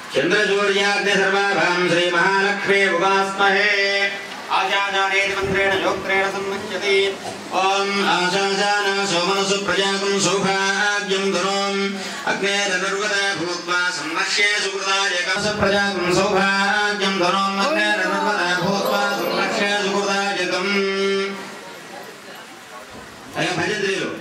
చంద్రసూర్యాగ్ని సర్వాభాం శ్రీ మహాలక్ష్మీ ఉపాస్మహే ఆశాజానేతి మంత్రేణ యోక్త్రేణ సన్ముచ్యతే ఓం ఆశాజాన సోమనసు ప్రజాకం సౌభాగ్యం ధరోం అగ్నేరనుర్వద భూత్వా సమ్మక్ష్యే సుకృతాయ కస ప్రజాకం సౌభాగ్యం ధరోం అగ్నేరనుర్వద భూత్వా సమ్మక్ష్యే సుకృతాయకం అయ్యా భజంత్రీలు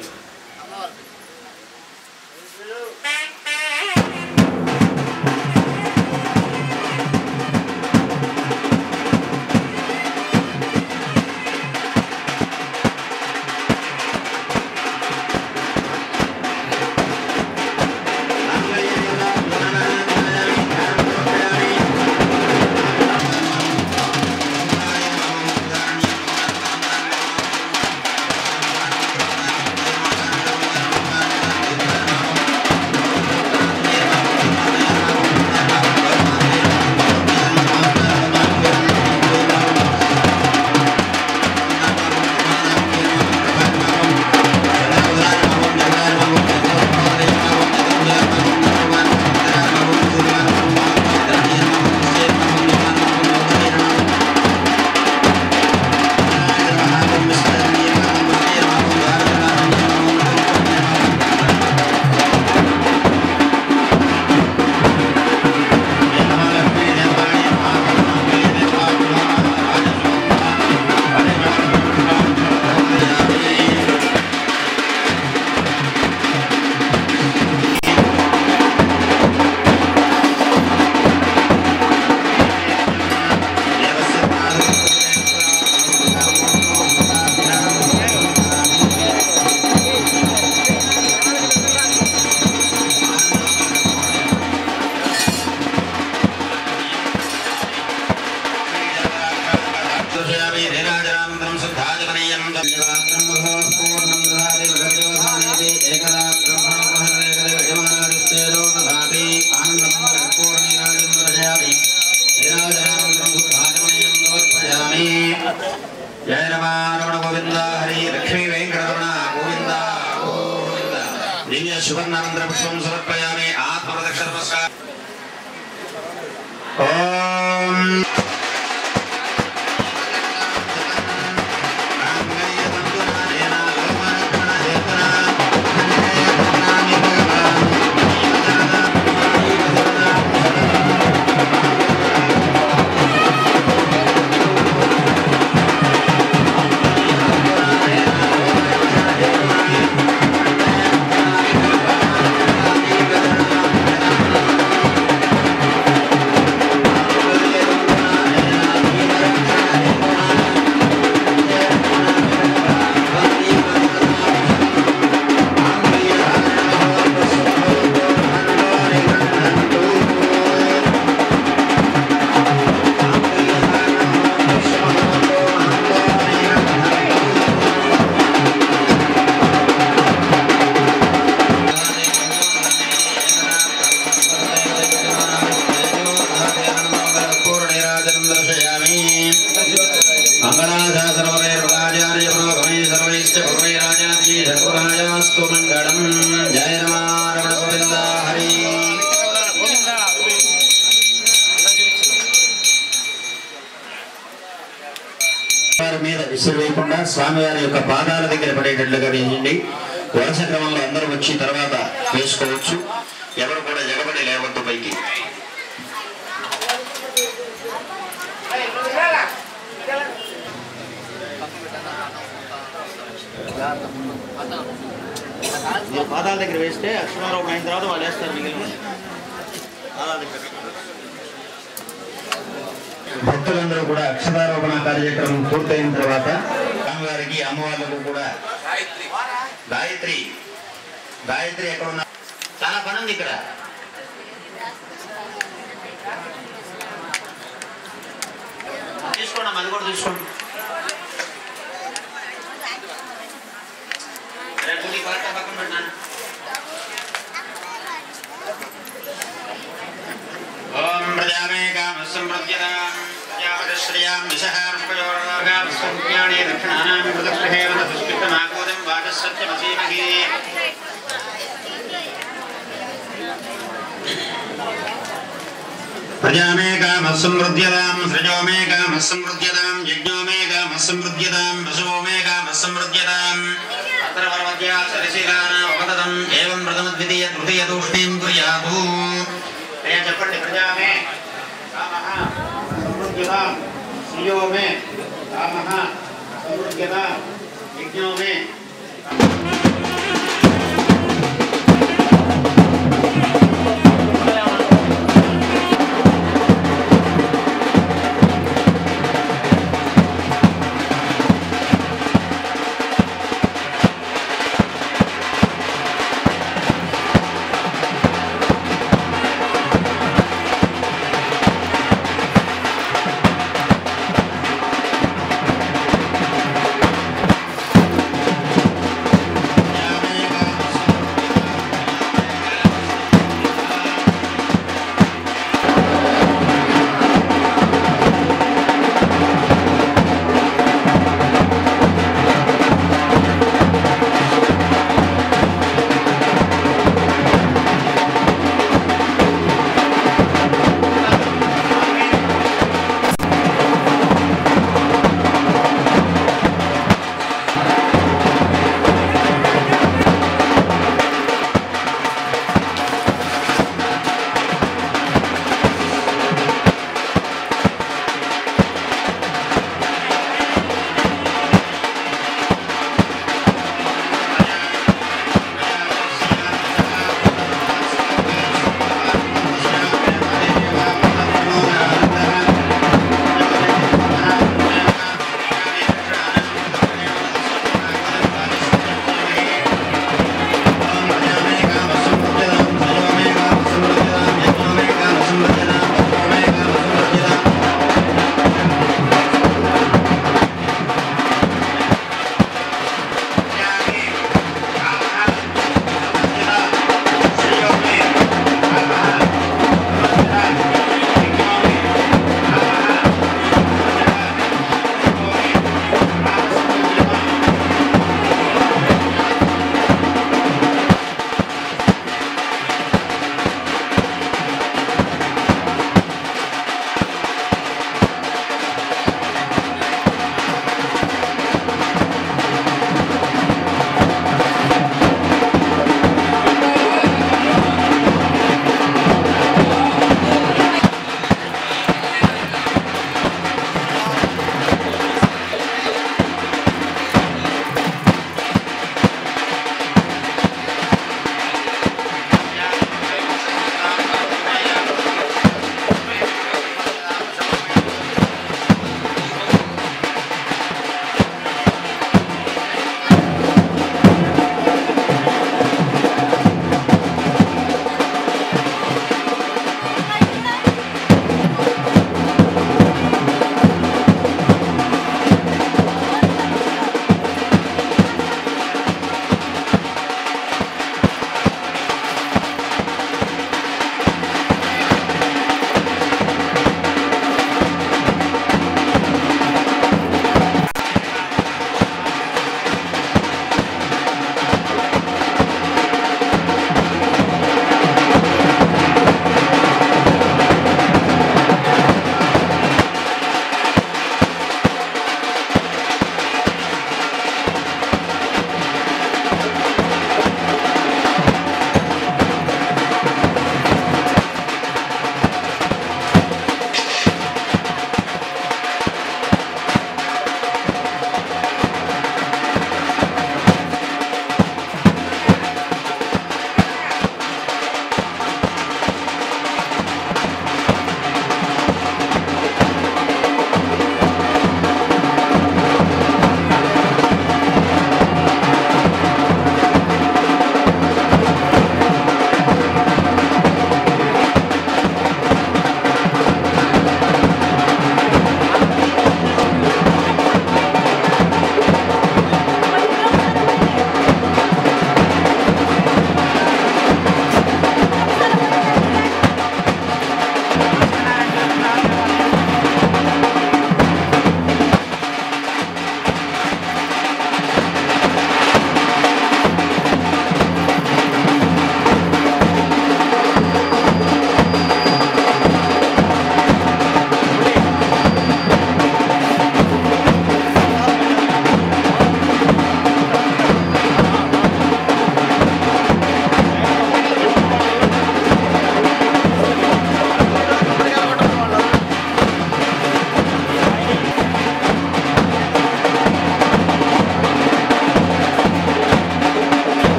దర్శయామి ధీరాజరామంత్రం శుద్ధాజమనీయం ధన్యవాదం మహోత్పూర్ణం దదాతి భగవద్యోధానేతి ఏకదా బ్రహ్మోపహరేకదేవయమానరిస్తేజో దదాతి ఆనందం కర్పూర్ణీరాజం దర్శయామి ధీరాజరామంత్రం శుద్ధాజమనీయం సమర్పయామి జయ రమారమణ గోవింద హరి లక్ష్మీ వెంకటరమణ గోవింద గోవింద దివ్య సువర్ణానందర పుష్పం సమర్పయామి ఆత్మప్రదక్ష నమస్కారం ఓం మంగళాచార్యస్తు మంగళం జయ రమారమణ గోవింద హరి వారి మీద విసిరివేయకుండా స్వామివారి యొక్క పాదాల దగ్గర పడేటట్లుగా వేయండి వరుస క్రమంలో అందరూ వచ్చి తర్వాత వేసుకోవచ్చు ఎవరు కూడా ఎగబడి లేవద్దు పైకి మీరు పాదాల దగ్గర వేస్తే అక్షరారోపణ అయిన తర్వాత వాళ్ళు వేస్తారు మిగిలిన పాదాల దగ్గర భక్తులందరూ కూడా అక్షరారోపణ కార్యక్రమం పూర్తయిన తర్వాత స్వామివారికి అమ్మవార్లకు కూడా గాయత్రి గాయత్రి ఎక్కడ ఉన్నా చాలా పని ఉంది ఇక్కడ తీసుకోండి అది కూడా తీసుకోండి రేపు నీ పాట పక్కన పెట్టినాను ఓం ప్రజామే కామసంప్రద్యతాం యావదశ్రియాం విషహార్పయోగామస్సంజ్ఞానే దక్షిణానాం ప్రదక్షిణేవ సుష్పితమాగోదం వాచసత్యమసీమహి ప్రజామే కామः సమృద్ధ్యతాం సృజో మే కామः సమృద్ధ్యతాం యజ్ఞో మే కామः సమృద్ధ్యతాం పశువో మే కామः సమృద్ధ్యతాం అత్ర పరమద్యా సరిశీలానా ఉపదతం ఏవం ప్రథమద్వితీయ తృతీయ తూష్ణీం కుర్యాతు అయ్యా చెప్పండి ప్రజామే కామः సమృద్ధ్యతాం శ్రియో మే కామः సమృద్ధ్యతాం యజ్ఞో మే శ్రీ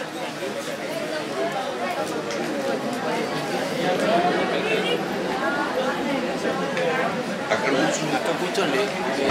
అక్కడ కూర్చుని అక్కడ కూర్చోండి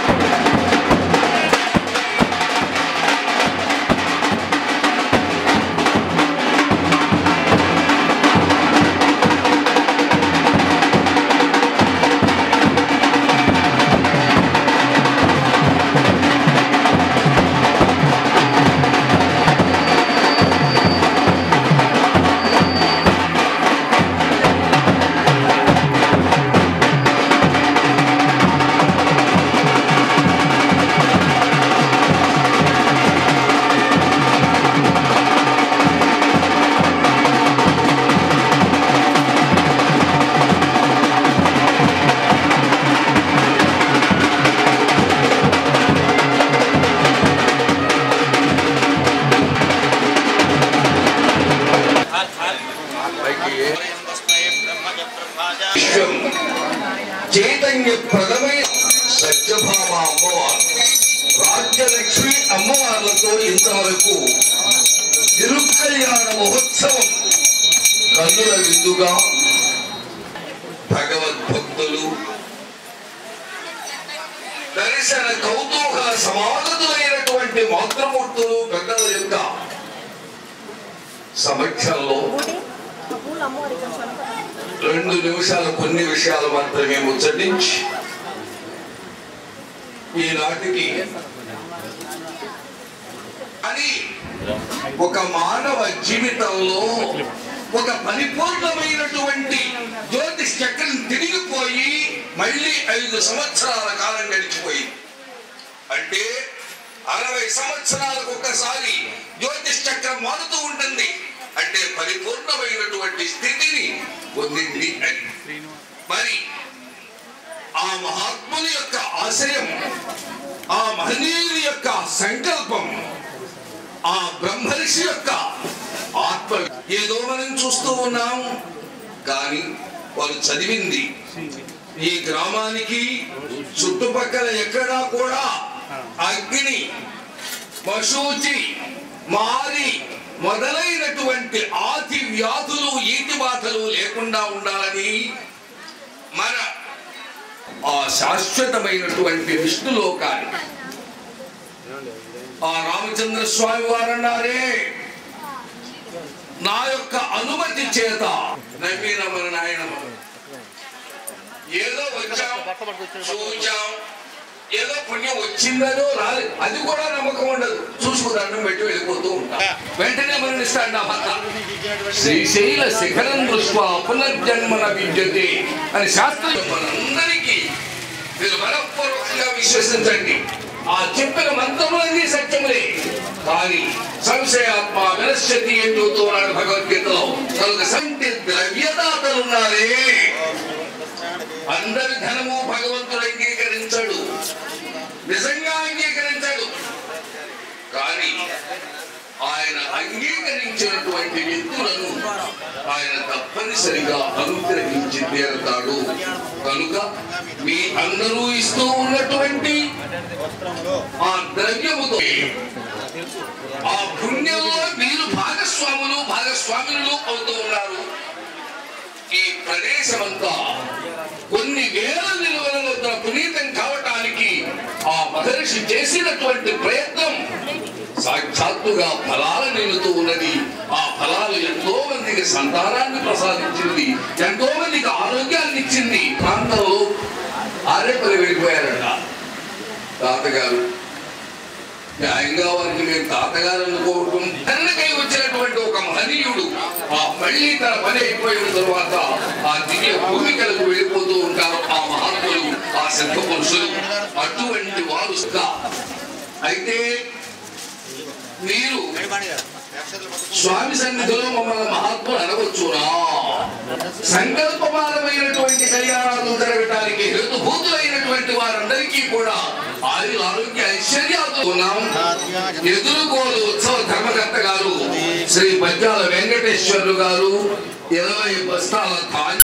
పైకి విశ్వం చైతన్య ప్రదమైన సత్యభామ అమ్మవారు రాజ్యలక్ష్మి అమ్మవార్లతో ఇంతవరకు తిరుకల్యాణ మహోత్సవం కన్నుల విందుగా భగవద్భక్తులు దర్శన కౌతూహల సమాగతులైనటువంటి మాతృమూర్తులు పెద్దల యొక్క సమక్షంలో పూలు అమ్మవారి కొంచెం రెండు నిమిషాలు కొన్ని విషయాలు మాత్రమే ముచ్చటించి ఈనాటికి అని ఒక మానవ జీవితంలో ఒక పరిపూర్ణమైనటువంటి జ్యోతిష్ చక్రం తిరిగిపోయి మళ్ళీ ఐదు సంవత్సరాల కాలం గడిచిపోయింది అంటే అరవై సంవత్సరాలకు ఒకసారి జ్యోతిష్ చక్రం మారుతూ ఉంటుంది అంటే పరిపూర్ణమైనటువంటి స్థితిని పొందింది అని మరి ఆ మహాత్ముని యొక్క ఆశయం ఆ మహనీయుని యొక్క సంకల్పం ఆ బ్రహ్మర్షి యొక్క ఆత్మ ఏదో మనం చూస్తూ ఉన్నాం కానీ వారు చదివింది ఈ గ్రామానికి చుట్టుపక్కల ఎక్కడా కూడా అగ్ని పశుచి మారి మొదలైనటువంటి ఆతి వ్యాధులు ఈతి బాధలు లేకుండా ఉండాలని మన ఆ శాశ్వతమైనటువంటి విష్ణులోకాన్ని ఆ రామచంద్ర స్వామి వారు అన్నారే నా యొక్క అనుమతి చేత నమ్మిన మన నాయనమ్మ ఏదో వచ్చాం చూచాం ఏదో పుణ్యం వచ్చిందనో రాలేదు అది కూడా నమ్మకం ఉండదు చూసుకు దండం పెట్టి వెళ్ళిపోతూ ఉంటాం వెంటనే మరణిస్తాడు నా భర్త శ్రీశైల శిఖరం దృష్ట్యా పునర్జన్మన విద్యతే అని శాస్త్రం మనందరికీ మీరు మనపూర్వకంగా విశ్వసించండి ఆ చెప్పిన మంత్రములన్నీ సత్యములే కానీ సంశయాత్మ వినశ్యతి అని చెబుతున్నాడు భగవద్గీతలో కనుక సంటి ద్రవ్యదాతలున్నారే అందరి ధనము భగవంతుడు అంగీకరించడు నిజంగా అంగీకరించడు కానీ ఆయన అంగీకరించినటువంటి వ్యక్తులను ఆయన తప్పనిసరిగా అనుగ్రహించి తీరతాడు కనుక మీ అందరూ ఇస్తూ ఉన్నటువంటి ఆ ద్రవ్యముతో ఆ పుణ్యంలో మీరు భాగస్వాములు భాగస్వాములు అవుతూ ఉన్నారు ఈ ప్రదేశమంతా కొన్ని వేల నిలువల పునీతం కావటానికి ఆ మహర్షి చేసినటువంటి ప్రయత్నం సాక్షాత్తుగా ఫలాలు నిలుతూ ఉన్నది ఆ ఫలాలు ఎంతో మందికి సంతానాన్ని ప్రసాదించింది ఎంతో మందికి ఆరోగ్యాన్ని ఇచ్చింది ప్రాంతంలో ఆరేపల్లి వెళ్ళిపోయారట తాతగారు న్యాయంగా వారికి నేను తాతగారు అనుకోవటం తనకై వచ్చినటువంటి ఒక మహనీయుడు ఆ మళ్ళీ తన పని అయిపోయిన తర్వాత ఆ దివ్య భూమికలకు వెళ్ళిపోతూ ఉంటారు ఆ మహాత్ములు ఆ సిద్ధ పురుషులు అటువంటి వారు కా- అయితే మీరు స్వామి సన్నిధిలో మమ్మల్ని మహాత్ములు అనవచ్చునా సంకల్పమానమైనటువంటి కళ్యాణాలు జరగటానికి హేతుభూతులైనటువంటి వారందరికీ కూడా ఆయుర ఆరోగ్య ఐశ్వర్యాలు ఉన్నాం ఎదురుగోలు ఉత్సవ ధర్మకర్త గారు శ్రీ పద్యాల వెంకటేశ్వర్లు గారు ఇరవై బస్తాల ధాన్యం